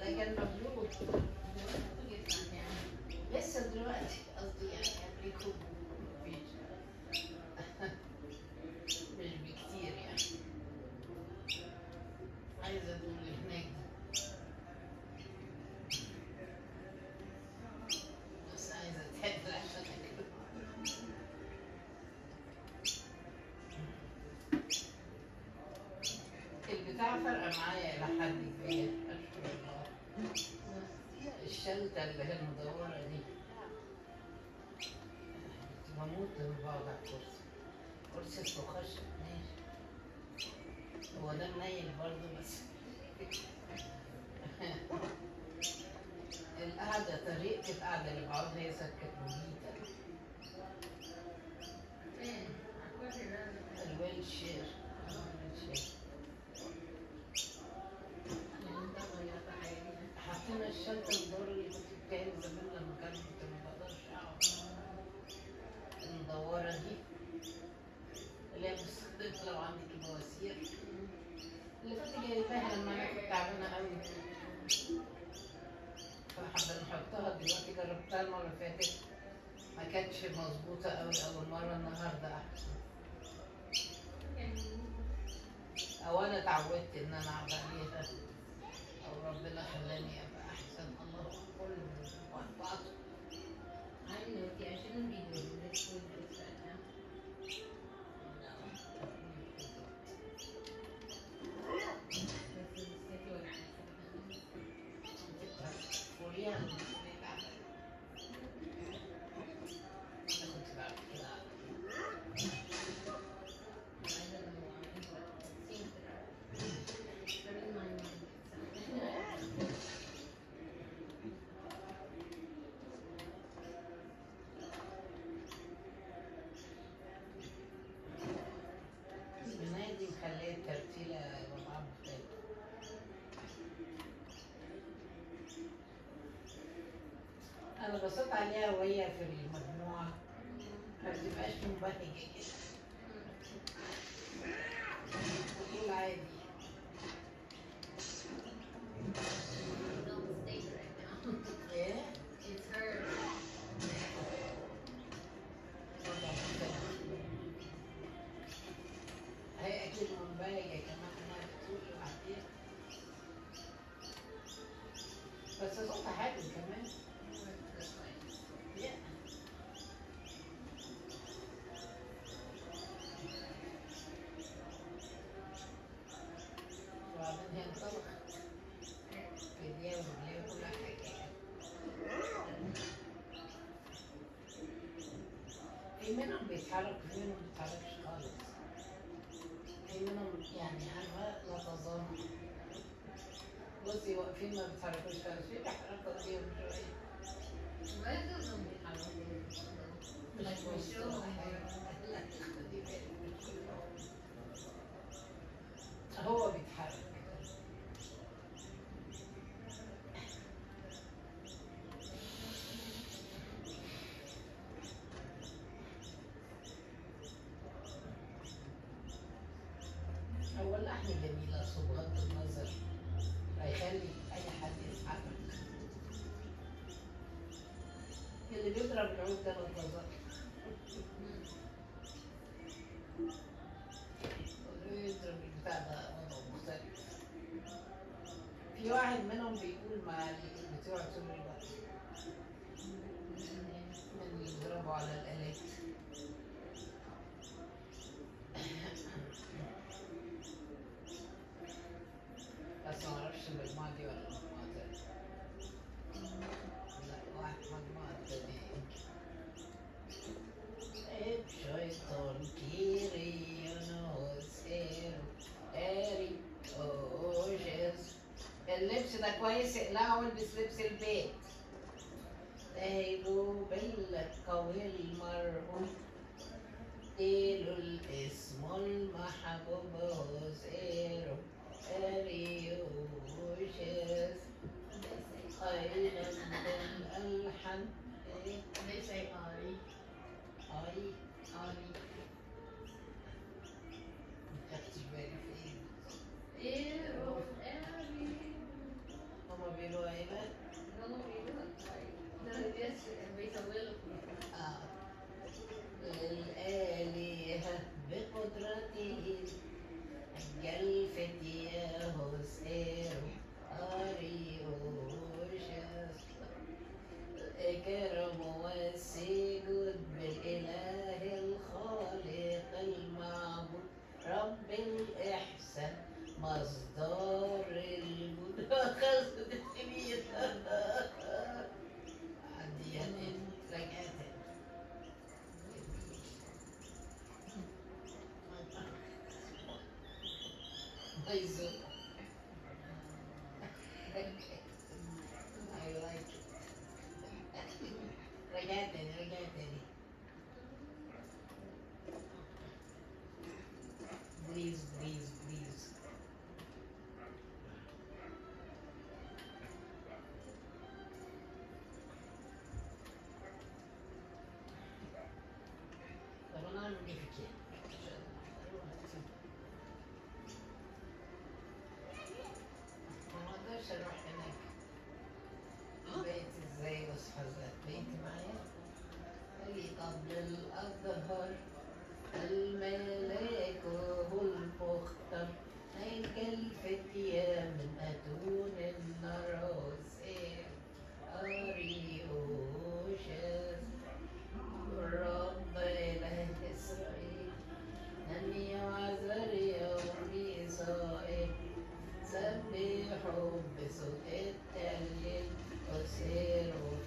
ده كان مبلوط لسه دلوقتي قصدي يعني قبلكم مفيش مش بكتير يعني عايزة أدوم هناك بس عايزة أتهدى عشان أكل البتاع فرق معايا إلى حد كبير أشكر الله الشلتة اللي هي المدورة دي كنت بموت لما بقعد على الكرسي كرسي اسمه خشب ماشي هو ده منيل برضه بس القعدة طريقة القعدة اللي بقعد هي سكت مميتة الويل شير الويل شير حطينا الشنطة الدور اللي كنت بتاعي زمان لما كان كنت ما بقدرش اقعد المدورة دي اللي هي بتستخدم لو عندك بواسير اللي كنت جايباها لما انا كنت تعبانة قوي فحابة نحطها دلوقتي جربتها المرة اللي فاتت ما كانتش مظبوطة قوي أول مرة النهاردة أحسن أو أنا اتعودت إن أنا أقعد عليها أو ربنا خلاني أبقى أحسن الله كله وعن بعضه I know, yeah, I shouldn't be doing this with this right now. بس نسيت ولا فوريا أنا كنت بعمل كده I don't know why, but it seems that but in my mind it's بنادي مخليه الترتيلة ربعها مختلف أنا بصيت عليها وهي في المجموعة ما بتبقاش مبهجة كده بتقول عادي don't stay right now. إيه؟ It's her. وضع مختلف. هي أكيد منبهجة كمان إنها بتقول لوحديها بس صوتها حلو كمان That's fine. Yeah. وبعدين هي انطلقت في ايديها ورجليها وكل حاجة في منهم بيتحرك في منهم ما بيتحركش خالص في منهم يعني عارفة لا تظن بصي واقفين ما بيتحركوش خالص في بيحركوا فيهم شوية Why does it be Halloween? Like we show هو بيتحرك هو اللحن جميل أصل بغض النظر هيخلي أي حد يتحرك اللي بيضرب العود ده بالنظر يضرب البتاع ده وضعه مختلف في واحد منهم بيقول مع ال- بتوع طول الوقت من اللي يضربوا على الآلات بس ما اعرفش المجموعة دي ولا المجموعة تانية لا واحد مجموعة تانية عيب شيطان كيري ونوسير هاري اوشيس اللبس ده كويس اقلعه والبس لبس البيت تهيبوا بالقوي المرهون إيلو الاسم المحبوب هوسيرو أريوشيس أيضا بالألحان إيه They say Ari. أي Ari. خدتش بالي في إيه Ew, Ari. هما بيقولوا يزوق I like it. رجعت تاني رجعت تاني Please, please, please. طب انا اعمل ايه في كده؟ ما اقدرش اروح هناك بقيت ازاي واصحى ازاي بقيت معايا قال لي قبل الاظهر الملاك هو المختار هيك الفتية من أتون النراس أريوشاس رب إله إسرائيل أني عذر يوم إسرائيل سبحوا بصوت التهليل وسيروا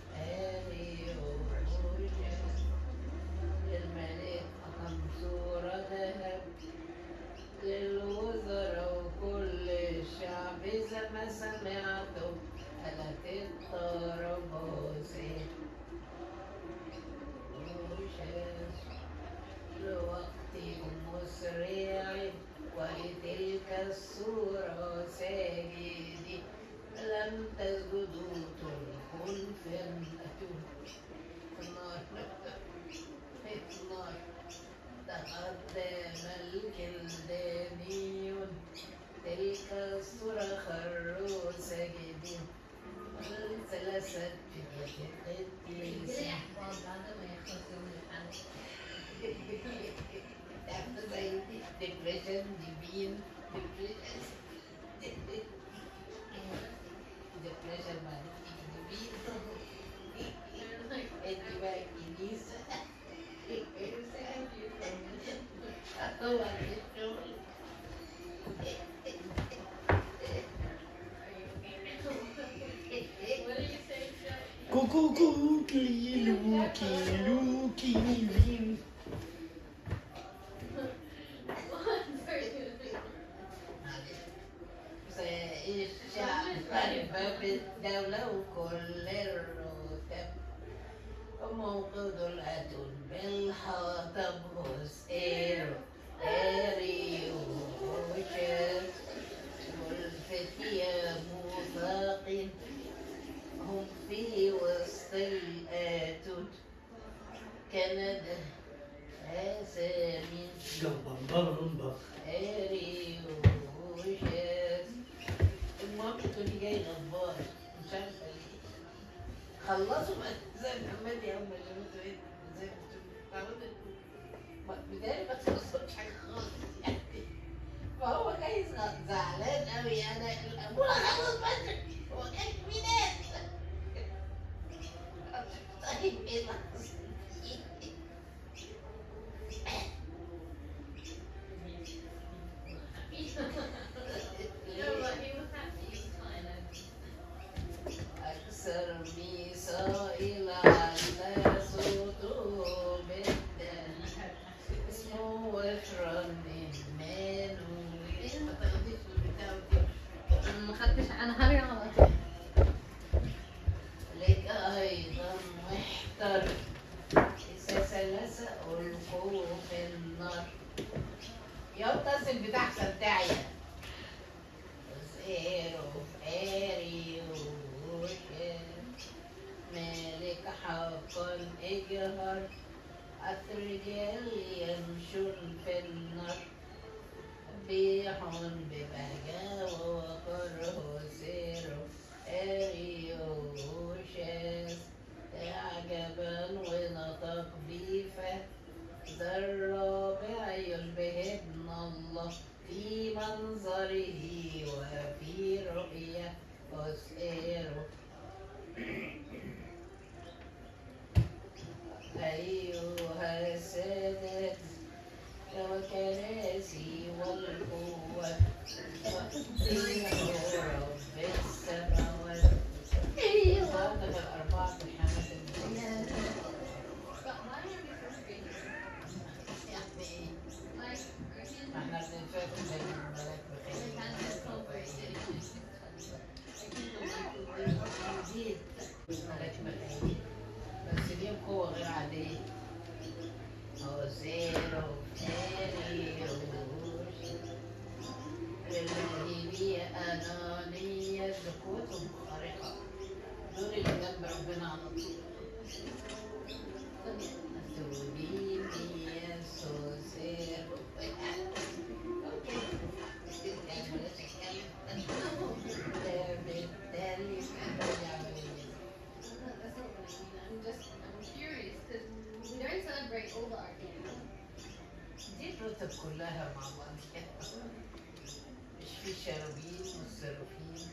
أريوشاس للملك أقم صورة ذهب للوزراء وكل الشعب إذا ما سمعتم ألت الطربوس لوقتكم مسرعين ولتلك الصورة ساجدين لم تسجدوا تلقون في الأتون النار النار تقدم الكلدانيون تلك الصورة خروا ساجدين ثلاثة يجري قديسين احفاظ بعد ما يخلص يوم الامتحان تعرف زي depression divine depression depression معناه divine انت بقى كنيسة هو الشغل What did you say, Joe? Coucou, coucou, Luki, Luki, Luki. الشعب خلف بالدولة وكل الرتب وموقد الأتون بالحطب هسئر أريو وشاف والفتية موثاق هم في وسط الآتون كندا آسامين Gambambamba. هاري وشاف المهم تقولي جاي غبار مش عارفه ليه خلصوا بقى زي محمد يا هم جابوا ايه زي ما بتقولوا بداية ما تخلصوش حاجه خالص يعني فهو جاي زع- زعلان قوي انا الابوله خلص بدري هو جاي ميلاد طيب ايه اللي حصل؟ No, but he was happy. He was fine. أكثر ميثاقيل على صوته بالدم اسمه وفران إيمانويل ما تاخديش البتاع دي ما خدتش انا هرجع على طول لك أيضا محتر إذا سلس ألقوه في النار يتصل بتاع سنتاعية زيرو فاري مالك حقا اجهر الرجال يمشون في النار بيح ببهجة وكره سير أريوشاس عجبا ونطق بيفه ذا الرابع يشبه ابن الله في منظره وفي رؤية أسئره أيها السادة وكراسي والقوة وأطيعوا رب السماوات أيها الأربعة الحمد لله But why are we frustrated? يعني Like, are you ما احنا بنتفاهم زي الملاك بخير ده قوتهم خارقة دول اللي جنب ربنا على طول Subimi sosero. That's not what I mean. I'm just, I'm curious because we don't celebrate all the arcades. دي الرتب كلها مع بعض مش في شرابين والسرافين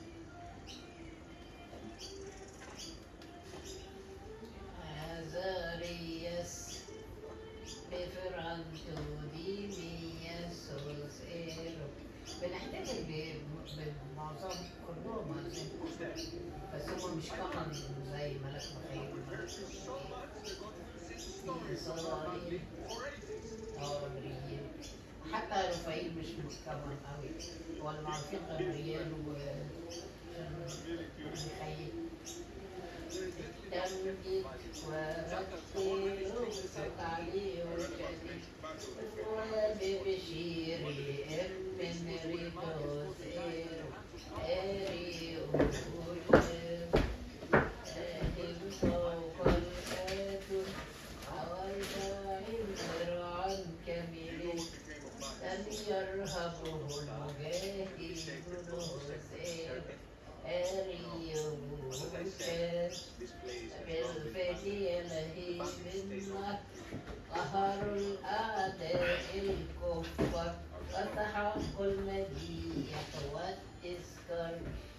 Azarias بفرانتو ديمياس وسيرو بنحتفل ب- بمعظم كلهم عظيم بس هم مش كمان زي ملك مخيل وملك صالين عمريين حتى رفايل مش مكمل قوي هو المعروفين غبريال و مخيل تمجد ورتل وصوت عليه وجدي وببشير من ريدوس إيرو إيري أوجب أهل فوق الآتم أوالداعم زرعا كميل لم يرهبه المجاهدون سير أري أوجب بالفتي لهيب النار قهروا الأعداء الكفار وتحقوا المديح والتذكار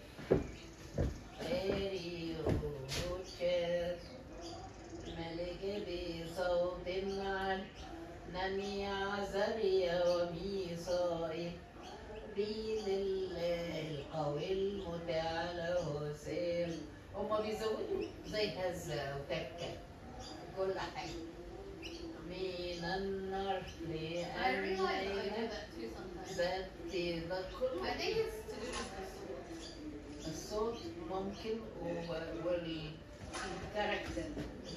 خيري وشاف الملك بصوت عال نمي عزريا وميصائي بيد الله القوي المتعالى سير هما بيزودوا زي هزة وتكة كل حاجة من النار I realize I do لأن that too sometimes. ذات ذا كل I think it's to do with the soul. الصوت ممكن والكاركتر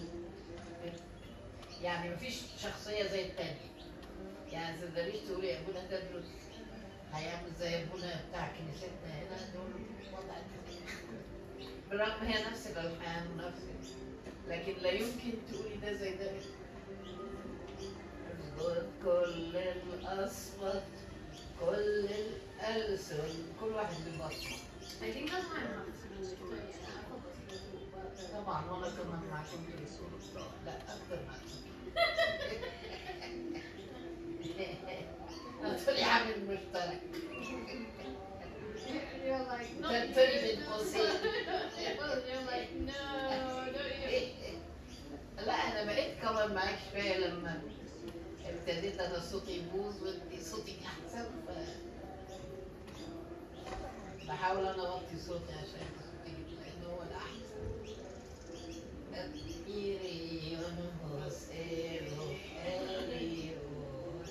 يعني مفيش شخصية زي التانية يعني ما تقدريش تقولي يا ابونا تدرس هيعمل زي ابونا بتاع كنيستنا هنا دول وضع بالرغم هي نفس الالحان ونفس لكن لا يمكن تقولي ده زي ده اذكر كل الاصوات كل الالسن كل واحد ببصمه I think that's why I'm not singing with Tony. I thought this was but طبعا وانا كمان معكم لا اكثر معكم طلع عامل مشترك you're like, not That you. Tony been posing. Well, you're like, no, don't you? لا انا بقيت كمان معاك شويه لما ابتديت انا صوتي يبوظ وانت صوتك احسن ف بحاول انا اوطي صوتي عشان صوتي لانه هو الاحسن تفكيري ينهس إيرو إيرو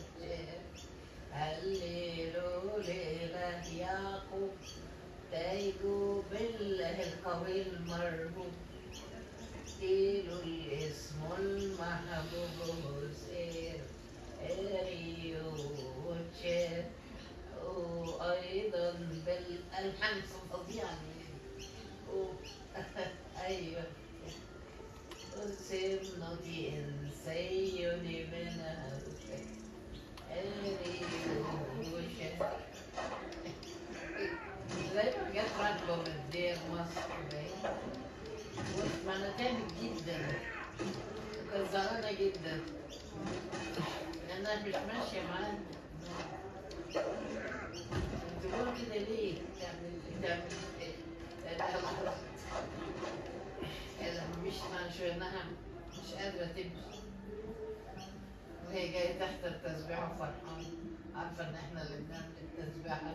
هللوا لإله يعقوب تايجوا بالله القوي المرهوب ديلوا الاسم المحبوب سير إريو وتشير وأيضا بالألحان فظيعة يعني و- أيوه سمنتي إنسيوني من أوفك زي ما جت راكبة من دير مصر باين وانا تعبت جدا كنت زعلانة جدا لأنها مش ماشية معانا تقول كده ليه؟ تعمل تعمل إيه؟ لأنها غلط. إذا مش ماشية إنها مش قادرة تمشي وهي جاية تحت التسبيحة وفرحانة عارفة إن إحنا اللي بنعمل التسبيحة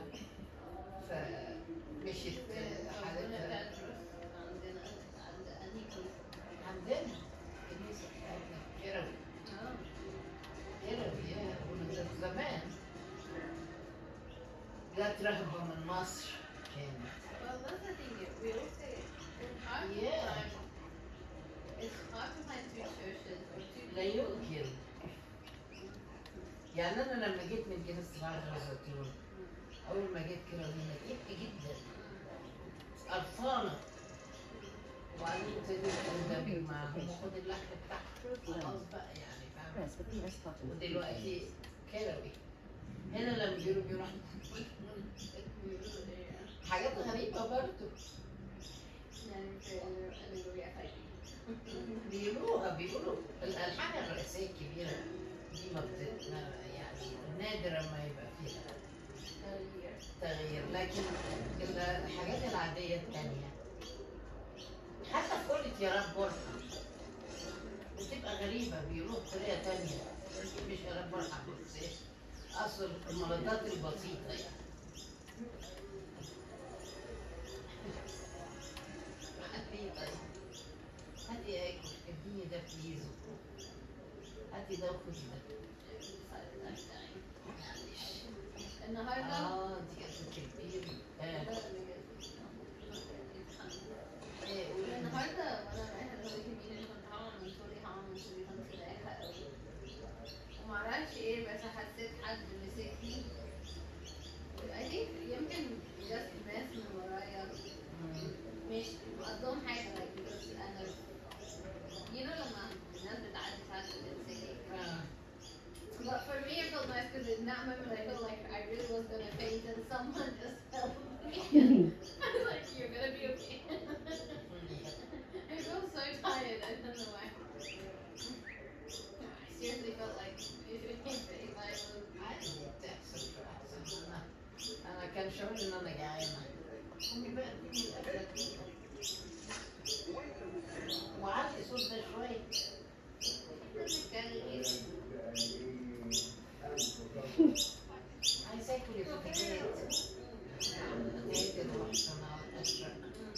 فمشيت حالتها عندنا كنيسة بتاعتنا كروي كروي يا ولد زمان جت رهبة من مصر كانت Well, that's the thing. We all say it's hard to Yeah. find. It's hard to find two churches or two لا people. يمكن يعني أنا لما جيت من كنيسة بعد الزيتون أول ما جيت كده هنا تعبت جدا قرفانة وبعدين ابتديت اندمج معاهم واخد اللحم بتاعهم خلاص بقى يعني فاهم Recipe is hot. ودلوقتي كروي هنا لما بيقولوا بيروح حاجات غريبة برضه يعني في الألوية بيقولوها بيقولوا الحاجة الرئيسية الكبيرة دي ما بت... ما يعني نادرا ما يبقى فيها تغيير لكن الحاجات العادية التانية حتى في قولة يا رب وارحم بتبقى غريبة بيقولوها بطريقة تانية مش يا رب وارحم بس إيه؟ أصل المردات البسيطة يعني هاتي طيب هاتي اكل اديني ده بليز هاتي ده وخدي ده معلش النهارده اه دي كانت كبير آه. ايه قولي النهارده وانا رايحه دلوقتي مين كنت هعمل منصوري هعمل منصوري كنت رايحه قوي ومعرفش ايه بس حسيت حد مسكني I think يمكن just ناس من ورايا مم. مش قصدهم حاجه like because انا you know لما الناس بتعدي ساعات بتمسكك آه. But for me, it felt nice because in that moment, I felt like I really was gonna faint, and someone just held me. I was like, "You're gonna be okay." I felt so tired. I don't know why. I seriously felt like if, if, if I was. عادي بتحصل بتحصل انا انا كان شعوري ان انا جعانه قومي بقى اديني الاكله دي وعلي صوت ده شويه عايز اكل الفتيات الفتيات المحصنه والاشرق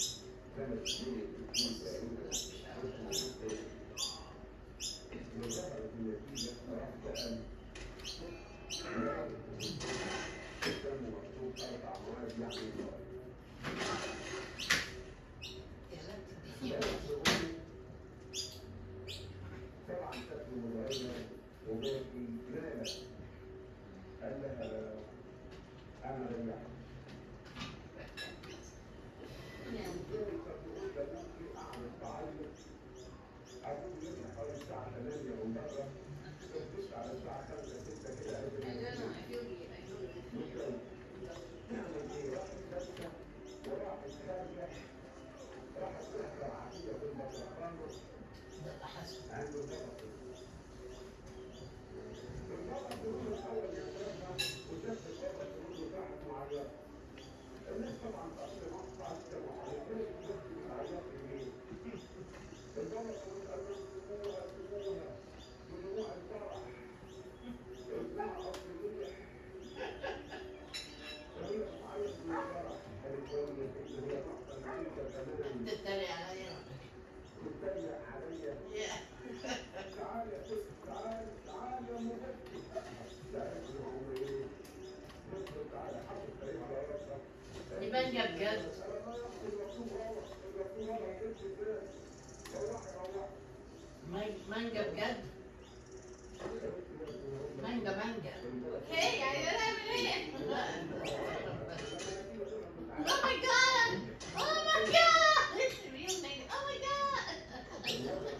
يا رب تديني I don't know. I feel weird. I feel weird. ده اللي حصل تتريق عليا يا دي مانجا بجد مان- مانجا بجد مانجا مانجا Hey, I didn't have it. لا Oh my god! Oh my god! It's real mango. Oh my god!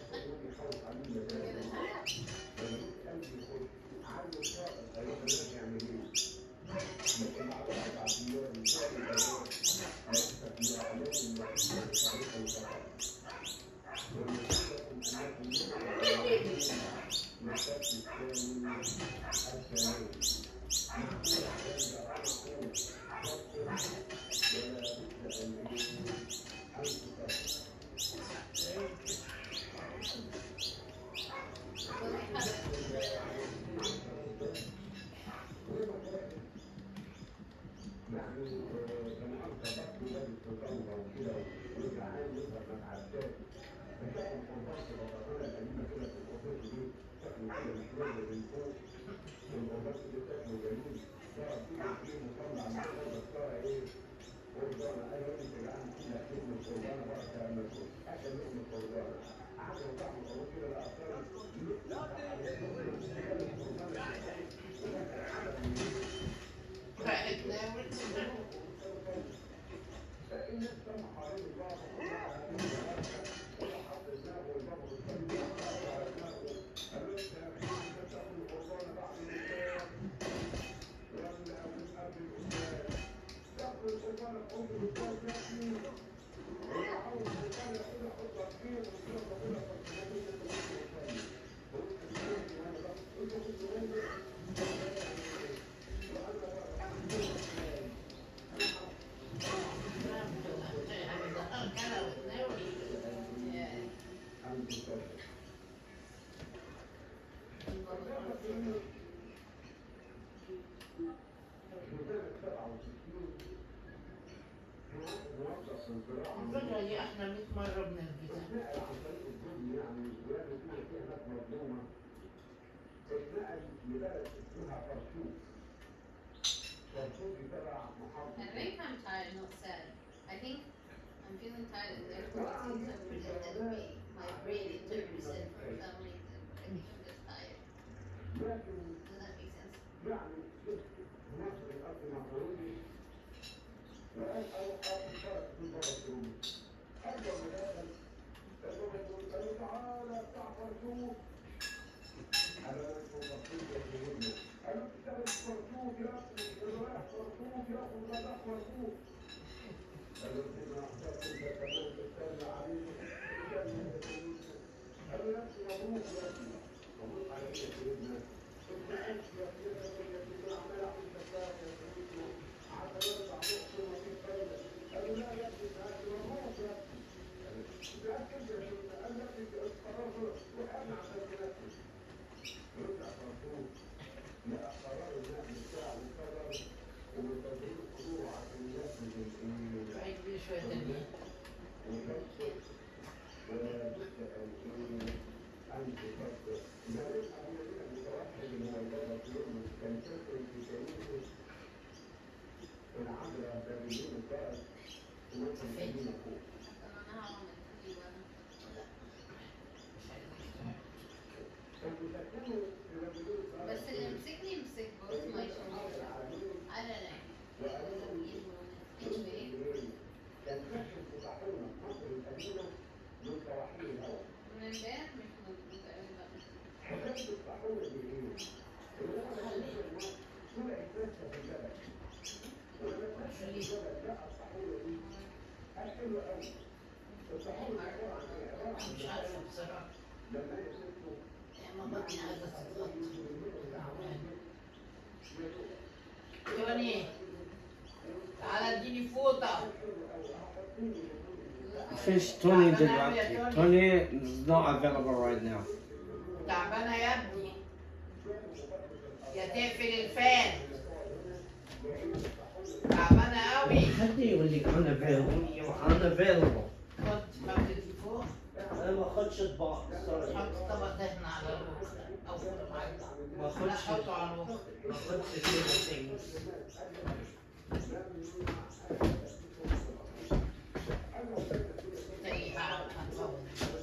بقت ناوي الفكرة دي احنا 100 مرة بنلبسها I think I'm tired, not sad. I think I'm feeling tired and therefore it's interpreted as me. My brain interprets it for some reason. But I think I'm just tired. Does that make sense? عيد لي شوية تانيين أنا أنا هعمل كل وأنا بس اللي مسكني مسك both my shoulders. I don't know. Anyway, من امبارح مش مظبوط أوي بقى. مش عارفة بصراحة يعني ما بطني عايزة تتغطى توني تعالى اديني فوطة Fish Tony did Tony is not available right now. تعبانة يا ابني يا تقفل الفان تعبانة قوي حد يقول لك unavailable you're unavailable. خد حطيتي فوق أنا ما أخدش أطباق sorry. حط طبق دهن على الوخ أو فوق المعدة ما لا أخدش حطه على الوخ ما أخدش كده things. تاني هتفوت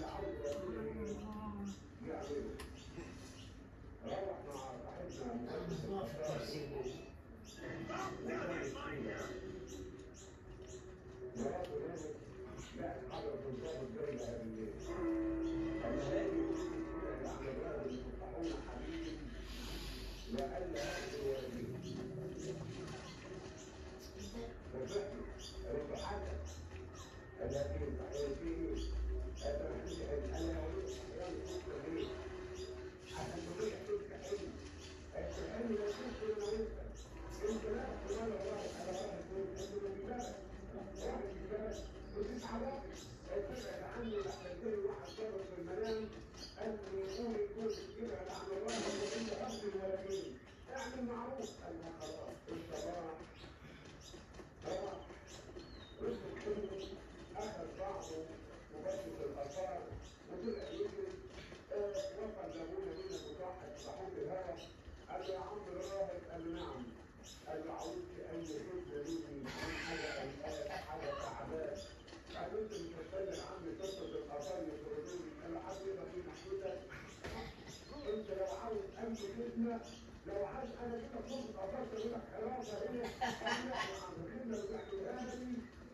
أنا مسموع في الكرسي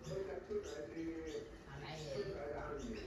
عن عيالي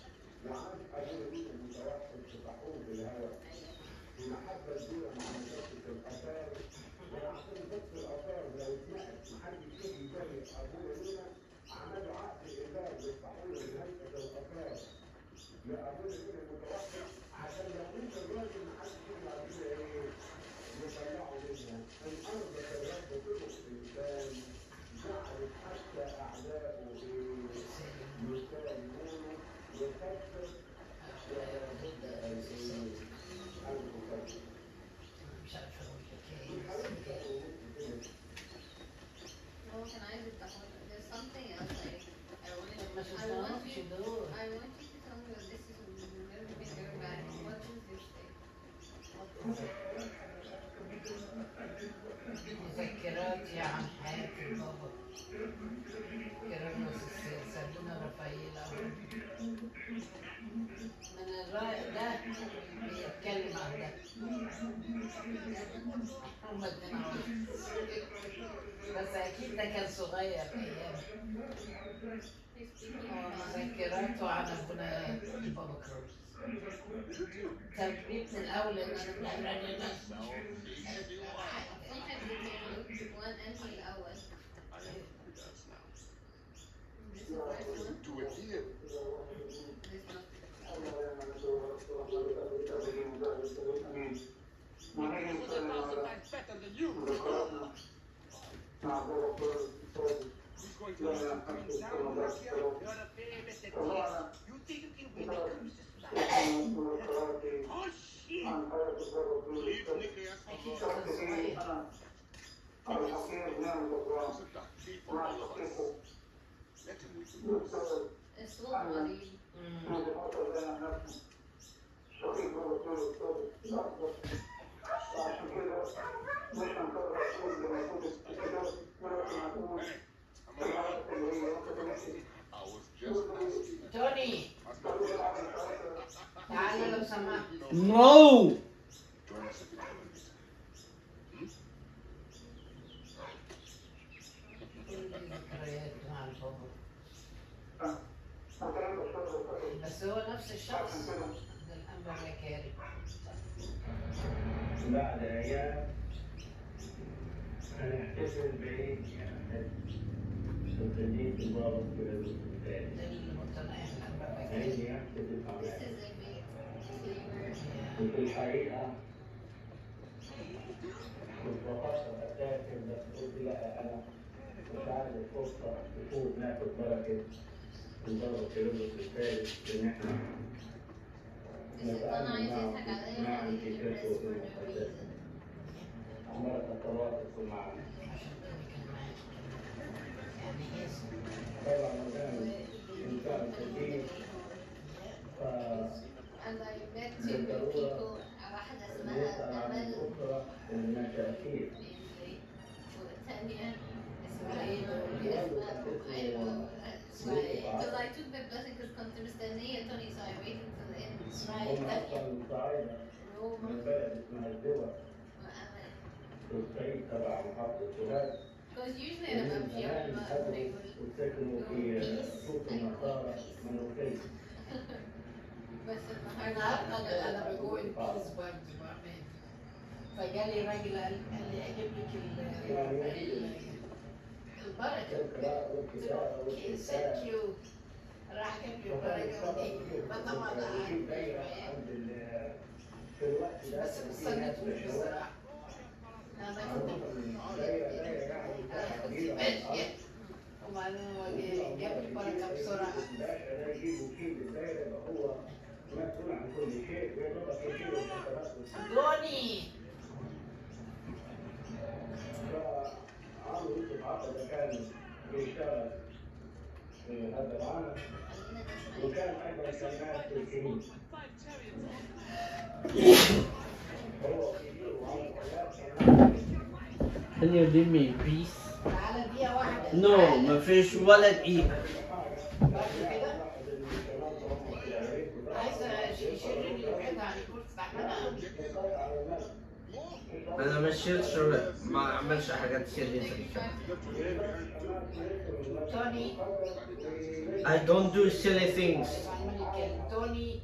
مش عارفه اقول لك ايه هو كان عايز التحول there's something else like I wanted ما I want شفناهمش you دول I want you to tell me what this is very big very bad what is this thing مذكراتي عن حياة البابا كيرلس سابونا رافاييلا من الرأي ده بيتكلم عن ده هما اتنين عروس بس أكيد ده كان صغير أيام he's speaking هو about مذكراته عن أبونا البابا كروس تربية من الأول إن أنا sometimes you can look one entry الأول this is the first one Do it here. this one Who was a thousand times better than you? Who's going to listen to him sound like you? You're the favorite that is. You think you can win when it comes to style? Oh shit! Leave Nicolas أكيد alone. كان صغير He's a duck thief for all of us. Let him with the rules. الصوت غريب أمم. Hey, I'm alive. I was just asking. توني تعالى لو سمحت No! Join us if you can. كل دي ذكريات مع البابا بس هو نفس الشخص ده الأنبا مكاري بعد أيام هنحتفل بعيد صدقني البابا في الثاني ده المتناهي الأنبا مكاري عندي أحتفل this على is a big favor وفي الحقيقة كنت بفكر أسافر بس قلت لا أنا مش عايز الفرصة تفوت ناخد بركة البابا كيرلس الثالث إن إحنا this is أنا عايز يضحك عليا ويخليني depressed for no reason عمالة التواصل معنا عشان توني كان معايا يعني اسم طبعا وكان إنسان كثير ف and I met two new people واحدة نسأل اسمها عن أمل الأسرة المشاكل والتانية اسمها ايه اسمها ايوه اسمها ايه because I took the blessing because كنت مستنية توني so I waited till the end اسمها هم ايه التانية؟ أصلا من صعيدة من روما بلد اسمها الدول وأمل في الصعيد تبع محافظة سوهاج because usually أنا بمشي قبل ما أدرك وسكنوا في سوق النصارى منوفية بس النهارده النهارده انا بجوع البيس برضه بعمل فجالي راجل قال قال لي اجيب لك ال- ال- البركه القراءة قلت والكتابة له اوكي والكتابة ثانك يو راح جاب لي البركه ودي فطبعا قعدت شوية. في الوقت ده بس ما كان في ناس استنيتوش بشوات بصراحه انا كنت دايرة دايرة يعني انا كنت كبيرة ماشيه وبعدين هو جه- جاب البركه بسرعه الباشا ده يجيب وكيل الدايرة يبقى هو مسؤول عن كل شيء ويضرب يشيل الحسابات دوني فعمرو يوسف عقبة كان بيشتغل في هذا العالم خلينا نسمع وكان أيضا كان في الكنيسة هو كبير وعمره ثلاث Can you give me peace? تعالى دقيقه واحده No, ما فيش ولا دقيقة. بعد كده عايزه يشيل لي الوحده عن الكرسي تعبانه قوي انا ما شيلش ما اعملش حاجات سيلي في الشقة. توني I don't do silly things عمال يتكلم توني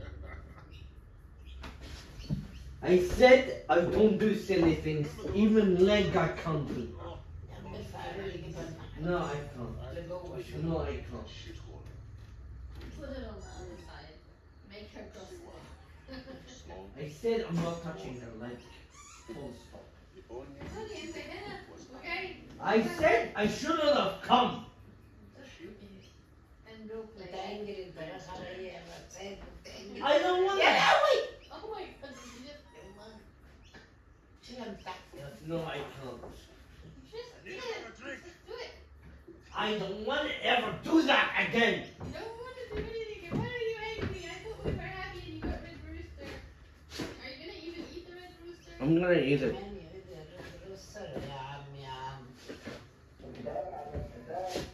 I said I don't do silly things even leg I can't do يا عم ارفع رجلي كده No I can't لجوه شويه No I can't Put it on the other side. Make her cross it. I said I'm not touching her leg full stop Honey, انت هنا okay I said I shouldn't have come and go انت play. انجل البلاغ عليا يا مرتاد انت I don't want يا that لهوي Oh my god, did you just kill one? شيلها من تحت يا No I can't Just do it. Do it. I don't want to ever do that again You don't want to do anything. Why are you angry? I thought we were happy and you got red rooster. Are you gonna even eat the red rooster? I'm gonna eat it كمان يا الرسل يا عم يا عم الدال على الحساب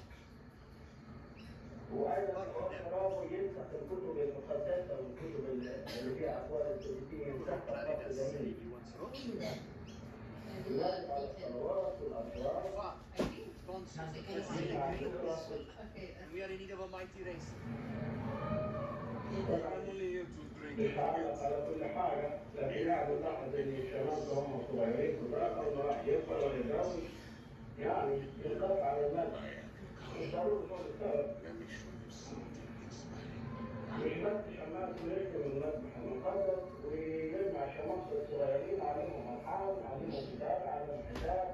وايضا اقراه ينسخ الكتب المقدسه والكتب اللي فيها اقوال الثلاثيه ينسخها بخط جميل مين ده؟ And يوافق على uh, eat it. الصلوات والاطوار I think. ما بيتكلم عن الرسل Okay. that's- We are in need of a mighty race. ايه ده؟ I'm only here to drink. بيتعلق على كل حاجه لكن يعني نلاحظ ان الشباب ده هم صغيرين كلها اول ما راح يكبر ويتجوز يعني يخاف على المال الضروري هو السبب مش بس شمال ويركب المذبح المقدس ويجمع شمال الصغيرين عليهم الحال عليهم كتاب عليهم حساب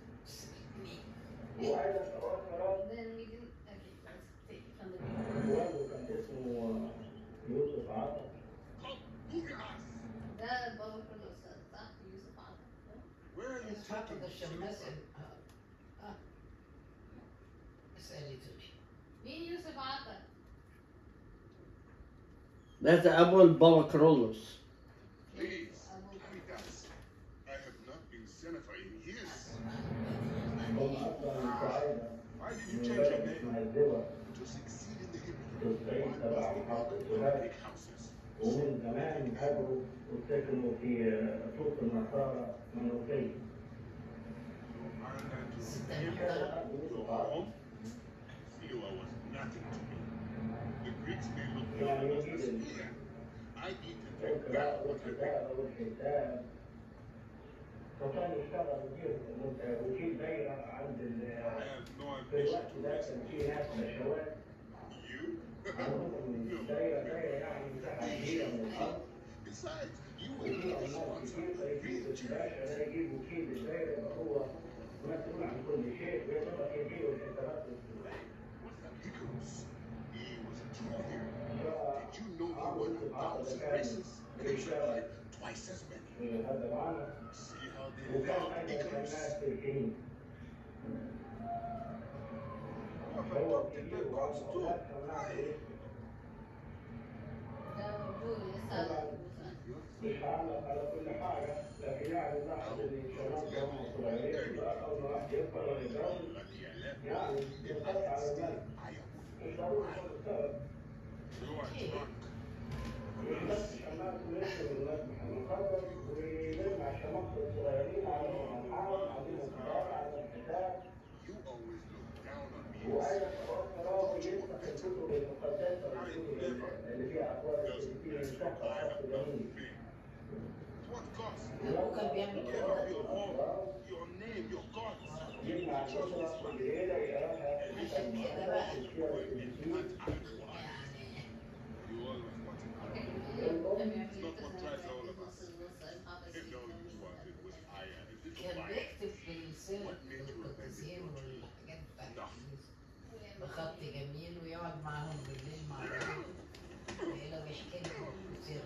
وايضا توفر Then we didn't. Okay, let's take it from the beginning. والده كان اسمه يوسف عطا ده بابا كله أستاذ صح؟ يوسف عطا. Where are you اسحاق taking ده this الشماس trip? اه اه اسألي تقولي مين يوسف عطا؟ That's Apple Baba Carolus Please, أبو Amitas. I have not been senator in years. هم اصلا من سعيده Why did you من change بلد your name? اسمها الدول To succeed in the في الصعيد Himalayan. تبع محافظه سوهاج Big houses. ومن زمان هاجروا وسكنوا في سوق النصارى منوفيه Ireland to ستة him. محترم Your home? Siwa was nothing to me. The Greeks may look down on us as fear. I eat and drink well والقراءة what I bring. والكتابة والحساب فكان يشتغل مدير وكيل دايرة عند ال- I have no في ambition الوقت to ده raise كان في ناس بشوات you. عندهم دايرة دايرة يعني مساحة كبيرة من الأرض Besides, you will وفي be the ناس sponsor كتير of the فيجيب Greek church. الباشا ده يجيب وكيل الدايرة يبقى هو مسؤول عن كل شيء ويقدر يجيب الحسابات والفلوس. Icarus, he was a true hero. ف- Did you know he won a thousand races? Actually, twice as many. هذا معانا See how they وكان love أيضا كان Icarus? ناس في الكنيسة You have هو adopted كبير their gods too. وأولاد كان ناس في ده موجود لسه موجود. بيتعلق على كل حاجة لكن يعني نلاحظ إن الشباب ده هم صغيرين كده أول ما راح يكبر ويتجوز يعني يخاف على المال مش ضروري هو السبب You are drunk. مش بس شمال ويركب المذبح المقدس ويجمع شمال الصغيرين عليهم الحال عليهم كتاب عليهم حساب You always look down on me. وأيضا توفر ينسخ الكتب المقدسة والكتب اللي فيها أقوال الكتابية ينسخها بخط جميل What gods? ابوه كان بيعمل Get كده off your home, your name, your gods. يجمع الأسرة الليلة ويراها في المحاضرات السيرة الكتابية يعني You always wanted Okay, power. let me It's not what repeat drives this all and of us. this is Wilson, how does If he all come you in wanted was fire, a little كان fire. بيكتب بالسيرة القديسين والحاجات بتاعت الكنيسة بخط جميل ويقعد معاهم بالليل مع الراجل لو يحكي لهم سيرة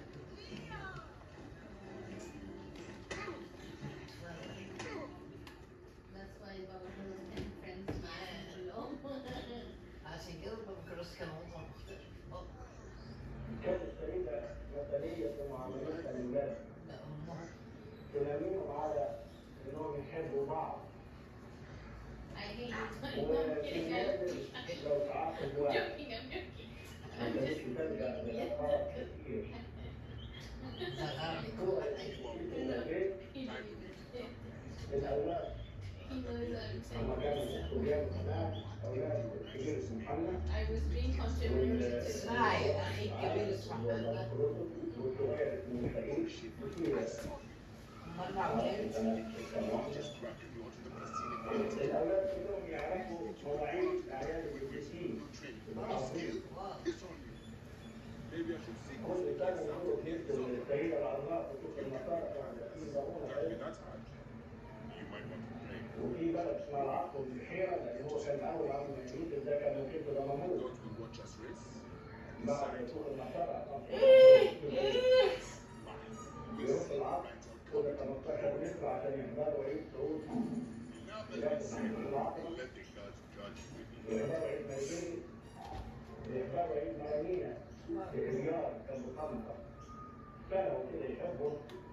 That's why Baba Carlos can friends معاه كلهم. عشان كده بابا كروس كان وضعه مختلف بابا كانت السيدة مثالية في معاملتها للناس ده أمها تلاميذهم على إنهم يحبوا بعض I hate you. I'm kidding. I'm ولكن لو تعاقب واحد joking. I'm joking. ما كانتش تلجأ للألفاظ كتير هو إن البيت الأولاد He knows I'm لما saying كانوا this. الصبيان هناك أولاد الكبير اسمه محمد I was being controversial. اسمعي اخي الكبير اسمه محمد والصغير اسمه ميخائيل وفي امال معقولين Just cracking me onto the Palestinian الأولاد كلهم يعرفوا مواعيد أعياد القديسين training. واو It's on you. Maybe I should seek كل سنة يقولوا بنكتب السيدة العظماء في المطار في ضمونة Exactly, that's hard. You might want to pray. وفي بلد اسمها العقل البحيرة لأن هو كان أول عام يوسف ده كان ممكن تبقى ممنوع Don't we watch us race? بعد يكون المطار We'll يروح see العقل right on. كل 15 نسبة عشان يحضروا عيد سعود Now that it's said, let the gods judge with me. يحضروا عيد مدينة يحضروا عيد مرامينا في الرياض كان بخمسة كانوا كده يحبوا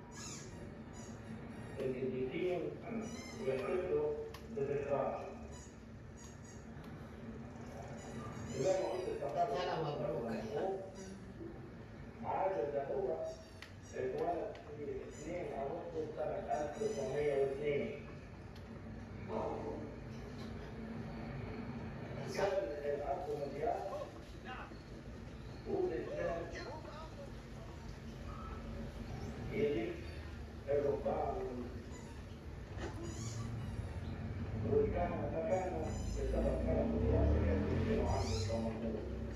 الجديدين ويحتفلوا بذكراهم زي ما قلت الثقافة سنة مبروكة. عادة ده هو اتولد في 2 أغسطس سنة 1902 كان الأب مديان والإسلام يلي الرقعة وكان فكان بسبب فرق الوصف يكون عنه كمحمود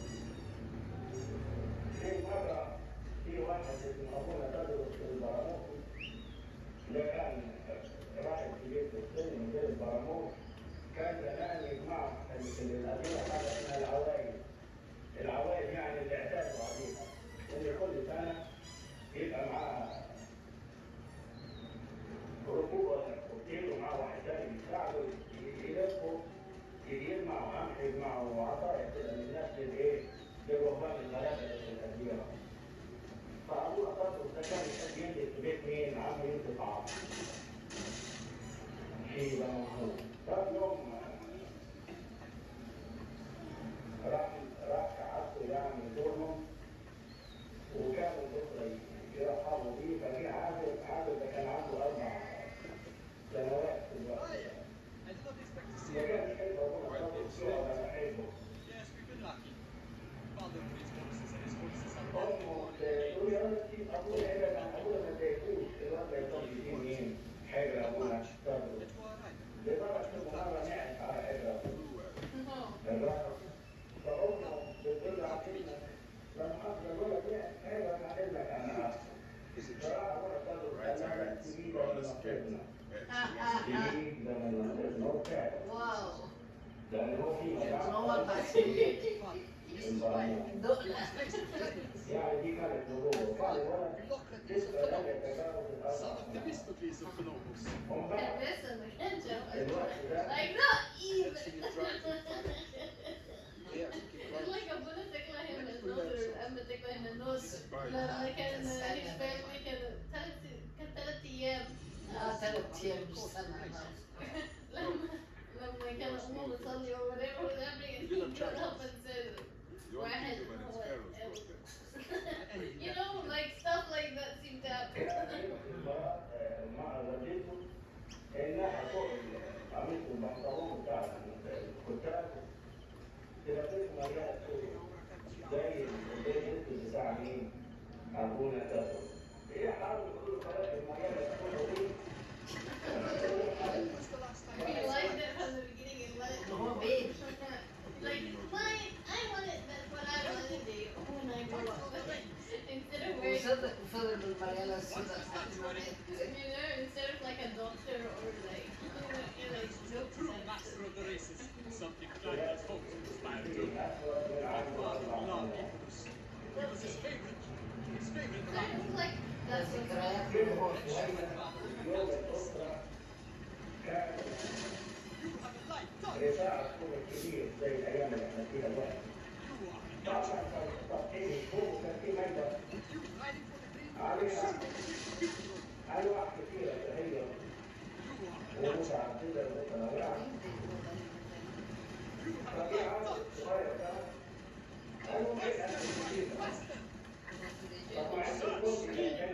في مرة في واحد اسمه أبونا تدرس في البراموس ده كان راحل كبير في السن من غير البراموس كان زمان يجمع الأدوية حاجة اسمها العوائل العوائل يعني اللي اعتادوا عليها إن كل سنة يبقى معاه ركوب كوكتيل ومعاه واحد تاني بيساعده يلفوا يجمعوا قمح يجمعوا عطايا كده من الناس للايه؟ للرهبان الغلابه اللي في الأدوية فأبونا تطرس ده كان يحب ينزل في بيت مين؟ عم يوسف عاصم في بني محمود طب يوم راح راح عبده يعني يزورهم وكانوا بكره يرحبوا بيه فجه عادل عادل ده كان عنده اربع سنوات في الوقت ده. ما كانش حلو ابونا تطرس فيه ولا بحبه امه تقول يا ولد سيب ابونا ابعد عن ابونا ما تضايقوش الواد ده يطلب فيه مين؟ حجر ابونا تطرس لدرجه انه مره نعس على حجر ابونا No. الرقم فأمه بتقول له عقيلنا لما حصل الولد ده أيوة أنا هقول لك أنا عارف فراح أبونا قال له Right, أنا right. تجيب Brothers, لما get. تجيب لما نصيبنا هو فعلا واو لأن هو في هو مجال بعدين البرامج دقنا يعني دي كانت نبوة وبعد الولد لسه لم يتجاوز الأربع سنوات ومن بعد And this and the ketchup. الوقت ده Like not even. It's like a bullet تكله هنا النص والأم تكله هنا النص. لما كان هيش فاهمة كده ثلاث كان ثلاث أيام. اه ثلاث ايام مش سنه لما لما كان أمه بتصلي or whatever whatever he got up and said You want to واحد think about هو it, sparrows. you know like stuff like that seemed to happen. مع والدته انها تقعد قميص البنطلون بتاع الكتاب تبقى تسمع مليانه سوري زي زي الاسم بتاع مين؟ ابونا تاسو هي حاول كل خلاص المليانه سوري We liked it from the beginning and let it هو بيبي like mine I want it that's what I want to do when I grow up. Instead of wearing وصدق فضل بالمريالة السوداء لحد ما مات you know, instead of like a doctor or like you know, you like jokes True and master of the races, something Clive hoped to inspire too. My father loved Icarus. He was his favorite. His favorite I rider. was like ده that's what ذكريات وهو صغير يوم الاسره كان You have a light touch. رفاعه كوره كبير زي الايام اللي احنا فيها دلوقتي You are طبعا كان تقييم فوق كان في ماده you riding for the dream. عليها You انواع كثيره هي are ومتعدده ومتنوعه you have a ففي light عدد touch. صغير كان أنا ممكن أن أكون كثيرة. طبعا الكل إذا كان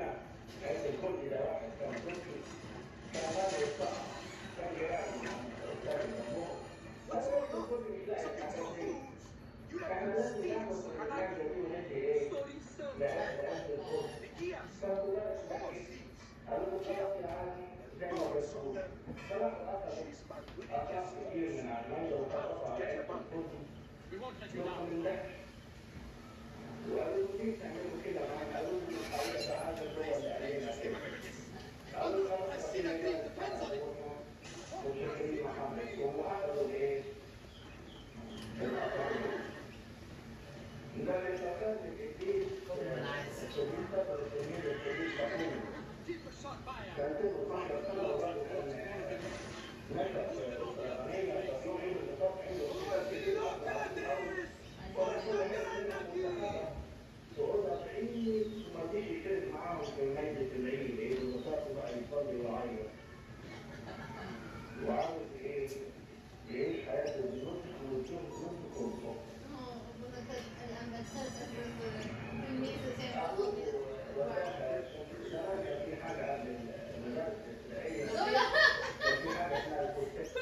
قالوا له خلاص يا عم زي ما بتقول فراحوا اخذوا اطراف كتير من على الميه وخلصوا على عيلة الكوزي We won't let you يوم down. من ده وقالوا له ليه تعملوا كده معانا؟ قالوا له الحقيقه ده هذا هو اللي علينا كده قالوا له خلاص ربنا يجازيك وشكري محمد وأخذوا الإيه؟ الأطراف ده الإطلاقات الجديد أنا عايز السبيل سفر السبيل السبيل تقول Keep a shot by out. كان له 12 سنة وراجل كان نشأ في أسرة غنية تقول عنده نطاق عنده أسرة كتير أكبر عن الأول وأنا كل حاجة منها منتخبة تقول لك إيه ما تيجي تشترك معاهم في مجلس العيد إيه النطاق بقى يصلي ويعيط وعاوز إيه يعيش حياته بنصف ويشوف نصف كله في حاجة قبل المدارس الابتدائية كان في حاجة اسمها الكتاب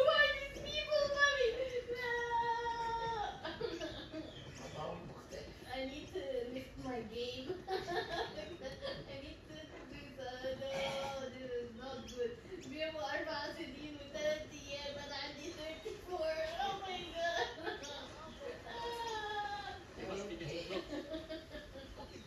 مطعم مختلف I need to lift my game. I need to do the no, this is not good. بيبقوا أربع سنين وثلاث أيام أنا عندي 34 Oh my god. You must be getting close.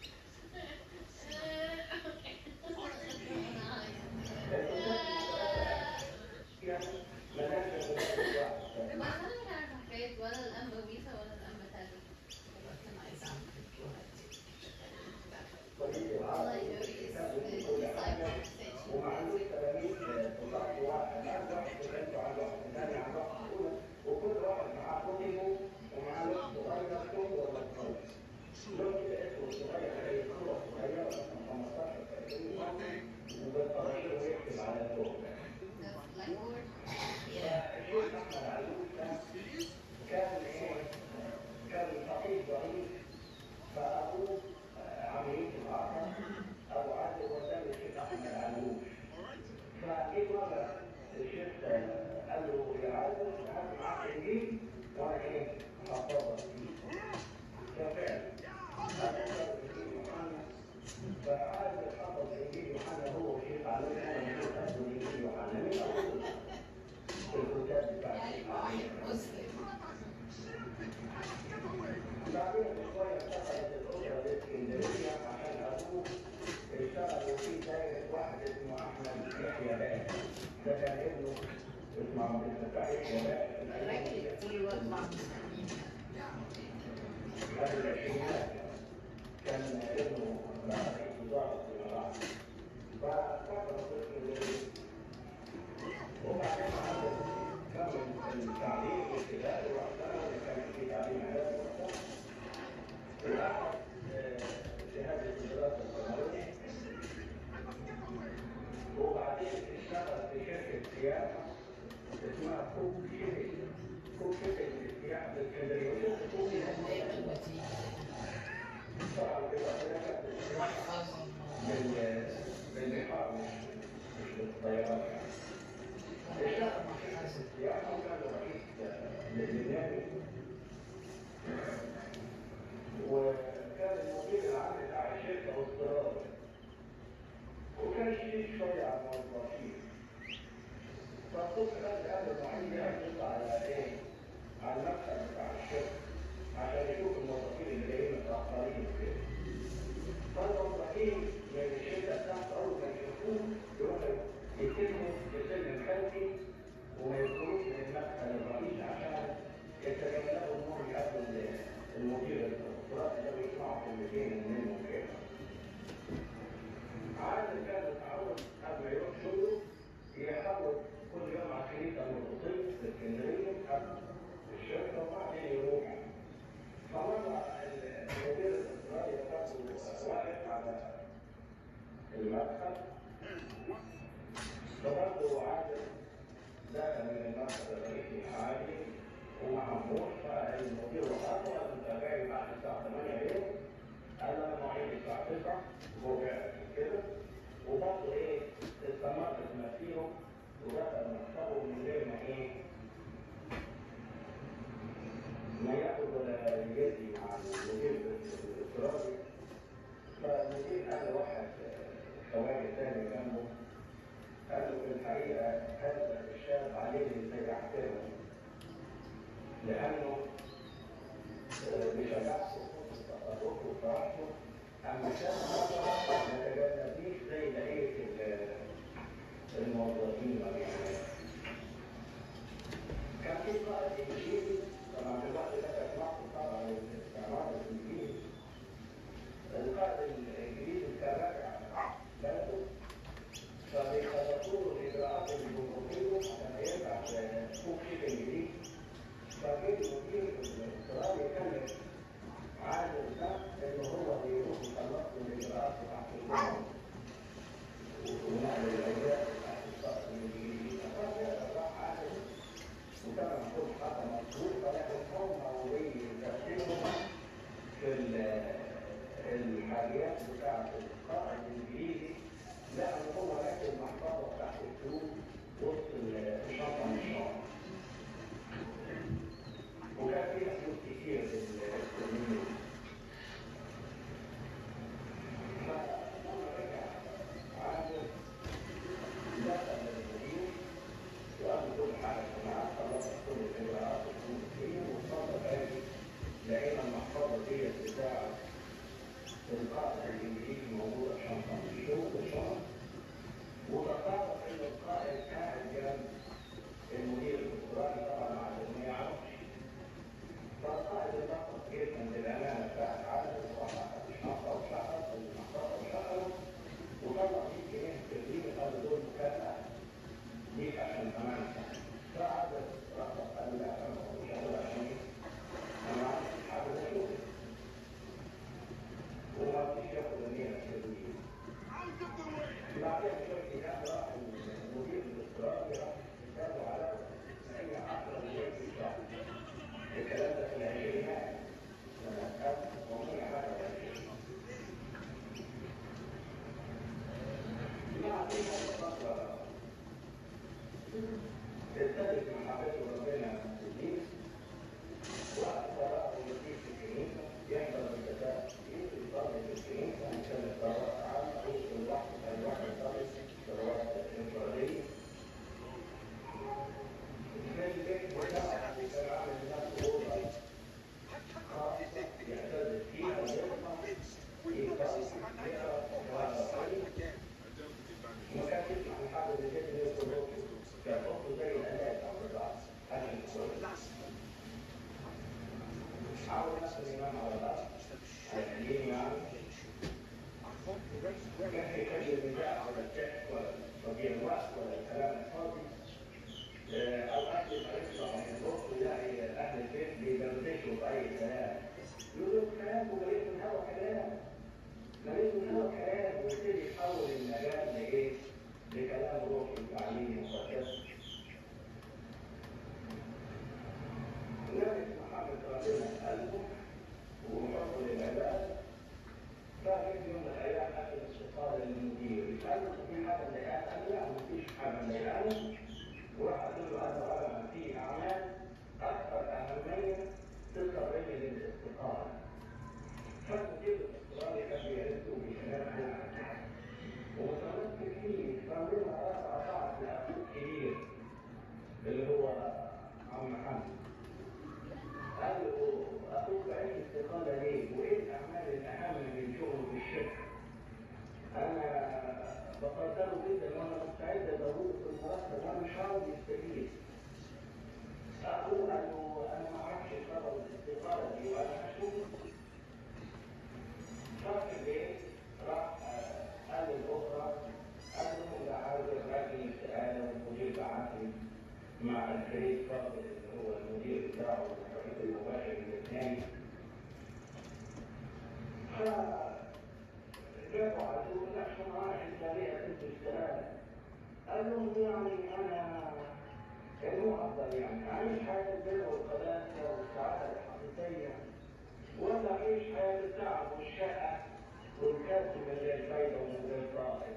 يعني مدارس الابتدائية ما أنا مش عارفة حكاية ولا الأنبويسة ولا الأنبتالة. كان عايز اعمل فيديوهات طريق والله العرض يوريس كل حاجة. ومعلوش تلاميذ طلاب واحد عن واحد وثالث عن واحد وثاني عن واحد أولى وكل واحد معاه كتبه ومعاه لوح صغير كتب ولا كتب لوح كده اسمه صغير زي صورة صغيرة مثلا 15 30 وبالطريقة ويكتب على اللوح That's blackboard. الشيخ أحمد علوش ده كان إيه؟ كان فقير ضعيف فأبوه آه، عملية الأعصاب أبو عادل وداه الشيخ أحمد علوش فجيت مرة الشيخ آه، قال له يا عادل هات معاك إنجيل وأنا إيه هحفظك فيه ففعلا هحفظ إنجيل يوحنا فعادل حفظ إنجيل يوحنا هو الشيخ علوش أنا مش حفظ إنجيل يوحنا من أول الكتاب بتاع يعني الشيخ واحد علوش مسلم بعدين شوية انتقلت الأسرة لإسكندرية عشان أبوه اشتغلوا في دايرة واحد اسمه أحمد يحيى باشا ده كان ابنه اسمه عبد الفتاح يحيى باشا الراجل كل الوقت مع المسلمين قبل العشرينات كان ابنه بقى رئيس وزارة الإمارات فسافروا في اسكندرية وبعدين عمل كمل التعليم الابتدائي وقتها وكان في تعليم إعدادي وقتها وأخذ شهادة الدراسة الثانوية وبعدين اشتغل في شركة سياحة اسمها كوك شيبي كوك شيبي للسياحة في اسكندرية وشركة كوك كان دايما وزير طبعا بيبقى هناك محفظة بال- بالبحار مش مش بالطيارات يعني. اشتغل في شركة السياحة وكان رئيس للبرنامج وكان المدير العام بتاع الشركة استرالي وكان شديد شوية على الموظفين فالصبح بدأ قال المعين يعرض على ايه؟ على المكتب بتاع الشركة عشان يشوف الموظفين اللي جايين متأخرين وكده فالموظفين من الشركة بتاعته أول ما يشوفوه يروحوا يتموا بسلم خلفي وما يدخلوش من المدخل الرئيسي عشان يتجنبوا انهم يقابلوا المدير الاستراتيجي ده ويسمعوا كلمتين منه كده. عادة كان متعود قبل ما يروح شغله يحاول كل يوم على كنيسة مرقصية في اسكندرية قبل الشركة وبعدين يروح. فمرة المدير الاستراتيجي بتاعته واقف على المدخل فبرضه عادل دخل من المكتب الرئيسي عادي ومعمول فالمدير وقفه قال له انت جاي بعد الساعه 8 بالليل قال له انا مواعيد الساعه 9 هو جاي كده وبرضه ايه استمر في مسيره ودخل مكتبه من غير ما ايه ما ياخد ولا يجدي مع المدير الافتراضي فالمدير قال لواحد خواجه تاني الحقيقة هذا الشاب عليه أن يحترمه لأنه آه، بشجاعته وتطرقه وصراحته أما شاب مرة ما تجنبنيش زي بقية ال- الموظفين ولا يعني. كان في قائد انجليزي طبعا في الوقت ده كان معروف طبعا الاستعمار الانجليزي القائد الانجليزي كان راجع بلده فبيخلصوا له الاجراءات الجمهوريه عشان يرجع فوق شيء انجليزي فجه المدير الاضطراري يكلم عادل ده ان هو بيروح يخلص له الاجراءات بتاعت الجمهور ونقل الاجراءات بتاعت القائد الانجليزي فقال راح عادل وطبعا كل حاجه مظبوطه لكن هم بيدخلوا في ال- الحاجات بتاعت القائد الانجليزي لأن هو راكب المحفظه بتاعت الفلوس وسط الشنطه من الشنطه. وكان فيها فلوس كتير في السنين فلما رجع عادل دخل المدير وقال كل حاجه معاه خلصت كل الاجراءات الجمهوريه وصلت تاني لقينا المحفظه ديت بتاع القائد الانجليزي موجوده في شنطه من الشغل الشنطه وتصادف ان القائد قاعد جنب المدير الاسترالي طبعا عشان ما يعرفش فالقائد انبسط جدا بالامانه بتاعت عادل وراح اخذ الشنطه وشغل المحفظه وشغله وطلع 100 جنيه في الجيب قال له دول مكافاه ليك عشان كمان فقعد رفض قال لا انا مش هقول عشان ايه انا حابب اشوفك وما فيش ياخد النية في الوجود بعدين شفت كان راح المدير الاسترالي راح يسأله على أي عشرة مليون في الشهر الكلام ده في العشرينات سنة 1921 مع فيها الفترة ابتدت محبته ربنا تزيد وأكثر يزيد في الكنيسة يحضر الفتاة كتير يصلي في الكنيسة عشان الصلاة عامة وسط الوقت كان الواحد يصلي صلوات انفرادية في البيت بتاعه كان عامل لنفسه أوضة خاصة يعتز فيها ويرفع يقرأ يقرأ قرآن الكريم وما كانش يسمع من حد من الجد يدخل روحه كان أخته زي الآلات أو الرعد عشان يدخل عاوز نفس الإمام على الأرض الدين يعني كان يكلم النساء على الشك ولا تضييع الوقت ولا الكلام الفاضي آه، أوقات يبقى يطلع من الوقت يلاقي أهل البيت بيدردشوا بأي كلام يقولوا كلام ومريض من هوا كلام مريض من هوا كلام ويبتدي يحول المجال لإيه؟ لكلام روحي وتعليمي وهكذا النبي محمد ربنا قلبه وحبه للعباد فجأة يوم من الأيام أخذ استقالة للمدير قال له في حاجة مضايقاك؟ قال له لا مفيش حاجة مضايقاني وراح قال له أنا أنا في أعمال أكثر أهمية تضطرني للاستقالة فالمدير الاستقالي كان بيرده بكلام ومتمسك فيه فمنها رفع شعر لأخوه الكبير اللي هو عم محمد قال له أخوك عايز استقالة ليه؟ وإيه الأعمال الأهم من شغله في الشركة؟ أنا بقدره جدا وأنا مستعد أزوده في المرتب وأنا مش عاوز يستفيد. أخوه قال له أنا ما أعرفش سبب الاستقالة دي وأنا هشوف. شاف البيت راح آه، قال للأخرى قال لهم ده عاوز الراجل استقالة والمدير بعتني مع الفريق فاضل اللي هو المدير بتاعه الرئيس المباشر الاثنين فجابوا على طول نحن معاه إسلامية ست استقالة قال لهم يعني أنا مو أفضل يعني أعيش حياة البر والقداسة والسعادة الحقيقية ولا أعيش حياة التعب والشقة والكسب من غير فايدة ومن غير فائدة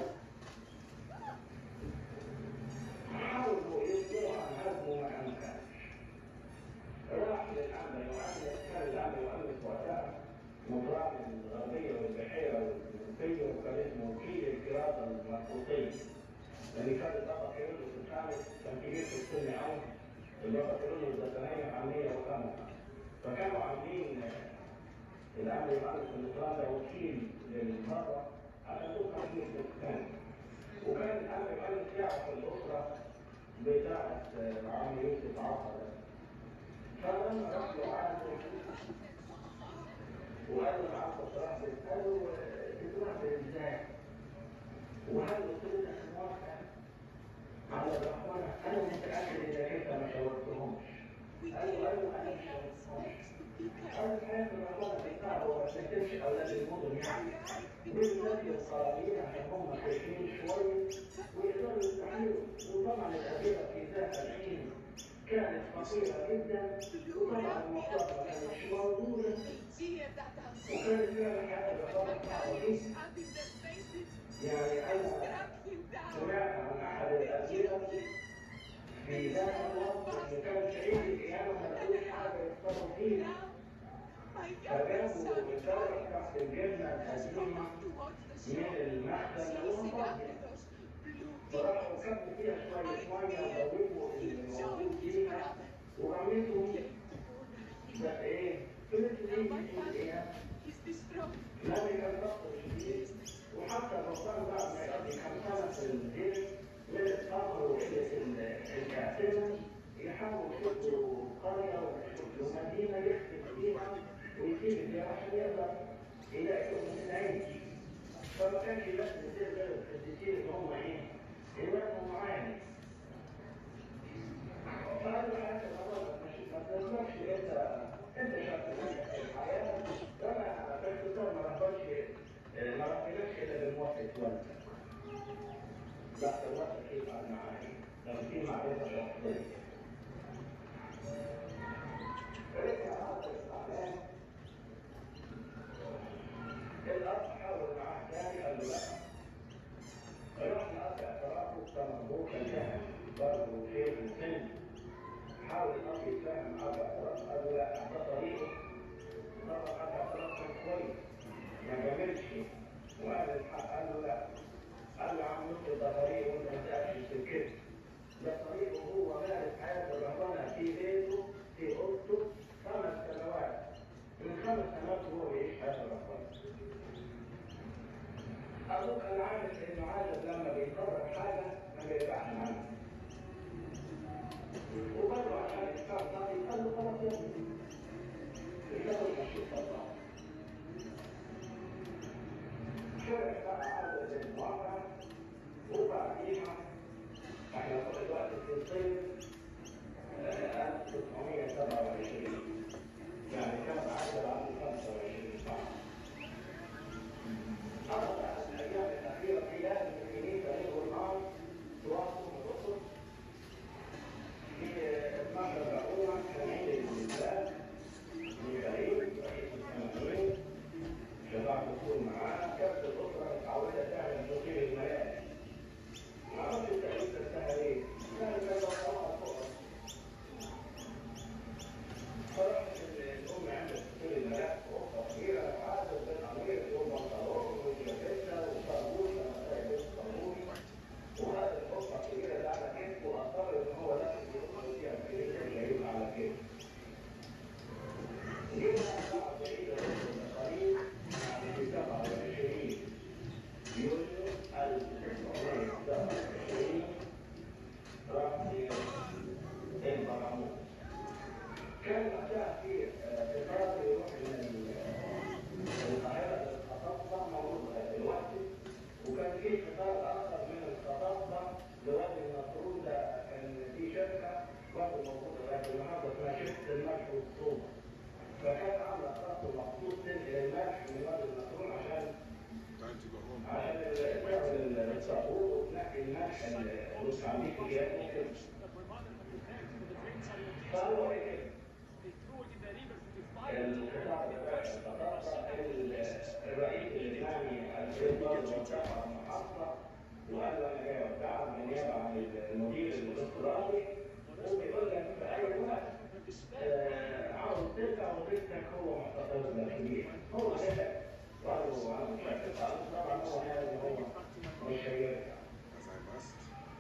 حاولوا يصدروا عن هدمه ما أمكنش راح للأمن وأمن كان الأمن وأمن وقتها مطران الغربية والبحيرة والمنوفية وكان اسمه وكيل الجرادة المربوطية لان كان البابا كيرلس الخامس كان كبير في السن قوي البابا كيرلس ده ثمانية عن 105 فكانوا عاملين الامر المعروف في الاسلام ده وكيل للمرة عشان تبقى في الاسلام وكان الامر كان يعرف الاسره بتاعت عم يوسف عصر فلما راح له عنده وقال له عبد صلاح قال له بتروح ازاي؟ وهل قلت له انت موافق على الرحمن انا متاكد انك انت ما شاورتهمش قال له قال له انا مش شاورتهمش قال له حياه الرحمن بتاعه ما تمشي اولاد المدن يعني بالذات القرارين عشان هم خايفين شويه ويقدروا يستحملوا وطبعا الادله في ذات الحين كانت خطيره جدا وطبعا المصادره ما كانتش موجوده وكانت فيها الحياه الرحمن يعني انا سمعت عن احد الاسئله في ذات الوقت اللي كان شهيد القيامه ما لقوش حاجه يفطروا فيها فجابوا الدورة بتاعت الجبنة القديمة من المخزن والمطبخ فراحوا كبوا فيها شوية مية وضووا اللي موجود فيها وعملوا بس ايه؟ فضلت ايه في ايه؟ لما كان ضغط شديد وحتى الرسول بعد ما يقضي كم سنة في الجيش من الصبر الكاتبة يحاول يشوف له قرية ويشوف له مدينة يخدم فيها ويسيب الجراح يقدر يلاقي من العين فما كانش بس يصير غير القديسين اللي هم ايه؟ إمامهم معانا فقال له حتى ما تقدرش انت انت شخص ناجح في الحياه وانا باختصار ما رفضش ما رفضناش الا بالموافقه والدك بعد الوقت كيف قال معايا لو في معرفه شخصيه رجع هذا الاستعلام الأب حاول معاه تاني قال له لا رحت الأب اعترافه كان مبروك الجهل برضه شيخ السن حاول الأب يتفاهم معاه باعتراف قال له لا ده طريقه طبعا حتى اعتراف كان كويس ما جاملش وقال الحق قال له لا قال له يا عم نصر ده طريقه وانت ما تقفش سكته ده طريقه هو مارس حياة الرهبنة في بيته في أوضته خمس سنوات من خمس سنوات وهو بيعيش حياة الرهبنة أبوك أنا عارف إنه عادة لما بيقرر حاجة ما بيرجعش عنها. وبرضه عشان يختار طريق قال له خلاص يا ابني. يشتغل مشي طبعا. شرع بقى عادة المواقع وبعديها احنا في الوقت في الصيف 1927 يعني كان عادة عنده 25 سنة. أربع الأيام الأخيرة في لازم الكنيسة له النار تواصل الرسل في 12 رؤوة كان عيد الإنسان ميكائيل رئيس السماويين شباب الدخول معاه كانت الأسرة متعودة تعمل تطير الملاك ما عرفت التأليف تستاهل إيه؟ كانت لما طلعت فوق فرحت الأم عملت تطير الملاك وأخرى صغيرة وعادت بالأمير يوم بنطلون وجاكيتة وطربوش أنا سايب الطربوش وهذا القصة الكبيرة اللي على كتفه وأصر إن هو لازم يدخل فيها الكنيسة اللي هيبقى على كتفه. جينا بعد عيد القريب في 27 يوليو 1927 راح في البرامون. كان وقتها في قطار يروح من القاهرة للخطاطة موجود دلوقتي وكان في قطار آخر من الخطاطة لوادي النصرون ده كان في شركة برضه موجودة لغاية النهارده اسمها شركة الملح والصوبة فكان عاملة خط مخصوص تنقل الملح من وادي النصرون عشان Time to go home. عشان تعمل الصابون وتنقي الملح المستعمل في جهات مختلفة فهو ايه القطاع بتاع الخطاطة الرئيس الإسلامي الفيصل وزع المحطة وقال له أنا جاي أودعك بالنيابة عن المدير الإلكتروني وبيقول لك في أي وقت آه، عاوز ترجع وظيفتك هو محتفظ بالكبير هو كده وقالوا عنه شكل قال طبعا هو هذا هو مش هيرجع As I must.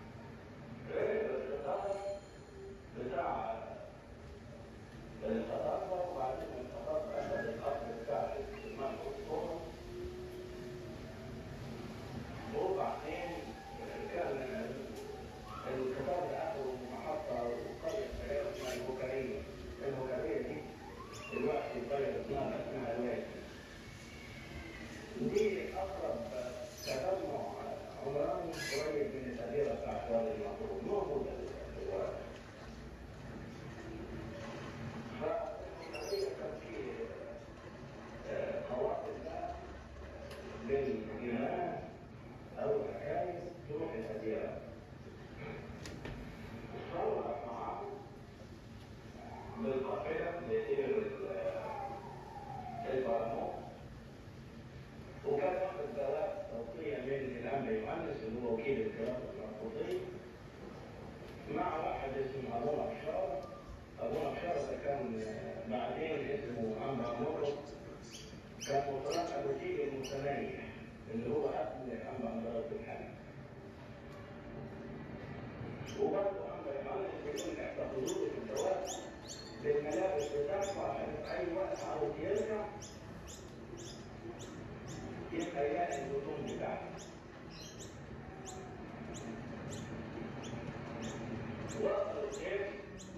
قريب من الأديرة بتاعت وادي المطلوب موجودة في الورق. فالحقيقة كان في آه، قوافل بقى للجيران أو العكايز تروح الأديرة. فروح معاهم بالقافلة لدير البرامون وكان واخد جواب توقيع من الأمر يؤنس اللي هو وكيل الدراسة المرفوضية مع واحد اسمه أبونا بشارة أبونا بشارة ده كان آه، بعدين اسمه أمر مرو كان مترقب وكيل المتنيح اللي هو أبن أمر أمراض الحمل وبرضه أمر يؤنس بيقول احتفظوا لي في الجواب بالملابس بتاعته عشان في أي وقت عاوز يرجع يبقى يلاقي الهدوم بتاعته. وصلوا الشيخ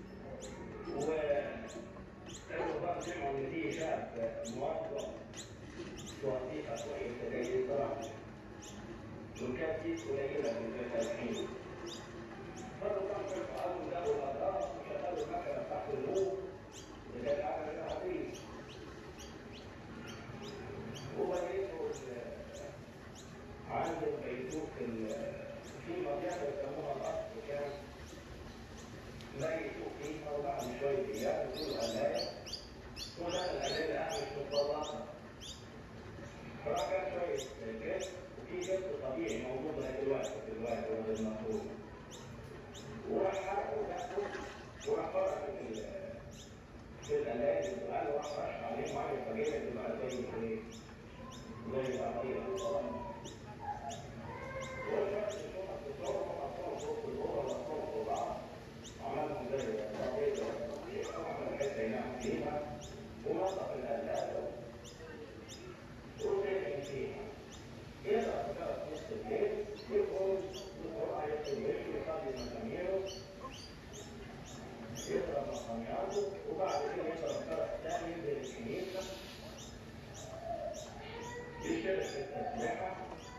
وقالوا بقى سمعوا إن في شاب موظف في وظيفة كويسة جاي يزرع وكانت فيه قليلة من الفلاحين. فقالوا كم شرطة قالوا جابوا الأدراس وشغلوا المكنة بتاعت النور اللي كانت عاملة العزيز. وبنيته عند البيتوت في منطقة يسموها الأصل كان بيتوا فيها وبعد شوية أيام يقولوا قلاية ودخل القلاية قاعد في الطلاقة فراح جاب شوية جبس وفي جبس طبيعي موجود لغاية دلوقتي في الوقت ولا المفروض وراح حرقه وجابه وراح فرق في ال- في القلاية وقال راح رش عليه مية فجيبت تبقى زي الايه؟ زي العقيدة الصلاة عملهم زي العقيدة وعمل حتة ينام فيها ونظف القلاية وسكن فيها يقرأ كتاب نص الليل يقوم القرآن يكتب وشه يصلي مزاميره يقرأ مقاماته وبعد كده يقرأ الطرف الثاني ينزل الكنيسة يشترك في التسبيحة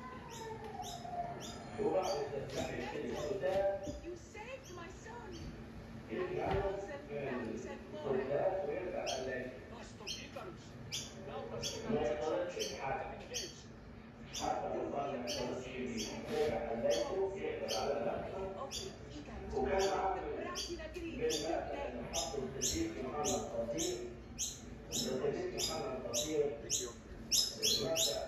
وبعد التسبيحة يبتدي السودان You saved my son. يرجع له من السودان ويرجع الليل Nostos Icarus. Nautas ما يقدرش يتحرك حتى لو ظل ما يقدرش يمشي يرجع الليل يقدر على نفسه وكان عامل بالمثل اللي حطه القديس محمد القصير القديس محمد القصير المبدأ